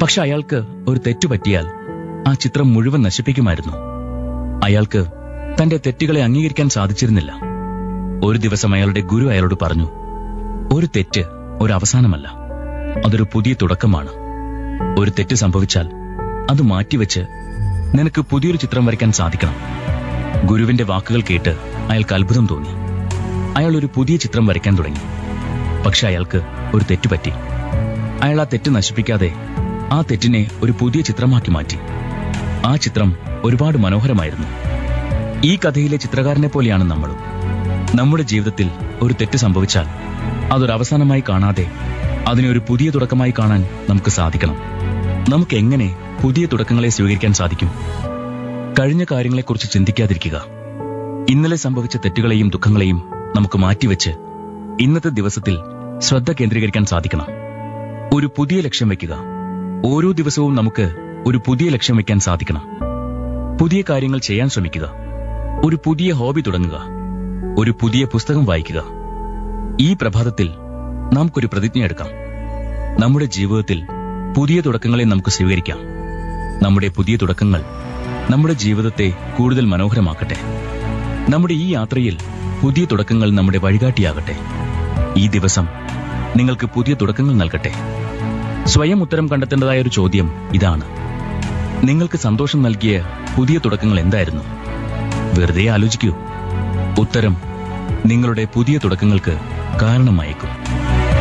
പക്ഷെ അയാൾക്ക് ഒരു തെറ്റു പറ്റിയാൽ ആ ചിത്രം മുഴുവൻ നശിപ്പിക്കുമായിരുന്നു അയാൾക്ക് തന്റെ തെറ്റുകളെ അംഗീകരിക്കാൻ സാധിച്ചിരുന്നില്ല ഒരു ദിവസം അയാളുടെ ഗുരു അയാളോട് പറഞ്ഞു ഒരു തെറ്റ് ഒരു അവസാനമല്ല അതൊരു പുതിയ തുടക്കമാണ് ഒരു തെറ്റ് സംഭവിച്ചാൽ അത് മാറ്റിവെച്ച് നിനക്ക് പുതിയൊരു ചിത്രം വരയ്ക്കാൻ സാധിക്കണം ഗുരുവിന്റെ വാക്കുകൾ കേട്ട് അയാൾക്ക് അത്ഭുതം തോന്നി അയാൾ ഒരു പുതിയ ചിത്രം വരയ്ക്കാൻ തുടങ്ങി പക്ഷെ അയാൾക്ക് ഒരു തെറ്റ് പറ്റി അയാൾ ആ തെറ്റ് നശിപ്പിക്കാതെ ആ തെറ്റിനെ ഒരു പുതിയ ചിത്രമാക്കി മാറ്റി ആ ചിത്രം ഒരുപാട് മനോഹരമായിരുന്നു ഈ കഥയിലെ ചിത്രകാരനെ പോലെയാണ് നമ്മളും നമ്മുടെ ജീവിതത്തിൽ ഒരു തെറ്റ് സംഭവിച്ചാൽ അതൊരു അവസാനമായി കാണാതെ അതിനെ ഒരു പുതിയ തുടക്കമായി കാണാൻ നമുക്ക് സാധിക്കണം നമുക്ക് എങ്ങനെ പുതിയ തുടക്കങ്ങളെ സ്വീകരിക്കാൻ സാധിക്കും കഴിഞ്ഞ കാര്യങ്ങളെക്കുറിച്ച് ചിന്തിക്കാതിരിക്കുക ഇന്നലെ സംഭവിച്ച തെറ്റുകളെയും ദുഃഖങ്ങളെയും നമുക്ക് മാറ്റിവെച്ച് ഇന്നത്തെ ദിവസത്തിൽ ശ്രദ്ധ കേന്ദ്രീകരിക്കാൻ സാധിക്കണം ഒരു പുതിയ ലക്ഷ്യം വെക്കുക ഓരോ ദിവസവും നമുക്ക് ഒരു പുതിയ ലക്ഷ്യം വെക്കാൻ സാധിക്കണം പുതിയ കാര്യങ്ങൾ ചെയ്യാൻ ശ്രമിക്കുക ഒരു പുതിയ ഹോബി തുടങ്ങുക ഒരു പുതിയ പുസ്തകം വായിക്കുക ഈ പ്രഭാതത്തിൽ നമുക്കൊരു പ്രതിജ്ഞ എടുക്കാം നമ്മുടെ ജീവിതത്തിൽ പുതിയ തുടക്കങ്ങളെ നമുക്ക് സ്വീകരിക്കാം നമ്മുടെ പുതിയ തുടക്കങ്ങൾ നമ്മുടെ ജീവിതത്തെ കൂടുതൽ മനോഹരമാക്കട്ടെ നമ്മുടെ ഈ യാത്രയിൽ പുതിയ തുടക്കങ്ങൾ നമ്മുടെ വഴികാട്ടിയാകട്ടെ ഈ ദിവസം നിങ്ങൾക്ക് പുതിയ തുടക്കങ്ങൾ നൽകട്ടെ സ്വയം ഉത്തരം കണ്ടെത്തേണ്ടതായ ഒരു ചോദ്യം ഇതാണ് നിങ്ങൾക്ക് സന്തോഷം നൽകിയ പുതിയ തുടക്കങ്ങൾ എന്തായിരുന്നു വെറുതെ ആലോചിക്കൂ ഉത്തരം നിങ്ങളുടെ പുതിയ തുടക്കങ്ങൾക്ക് കാരണമായേക്കും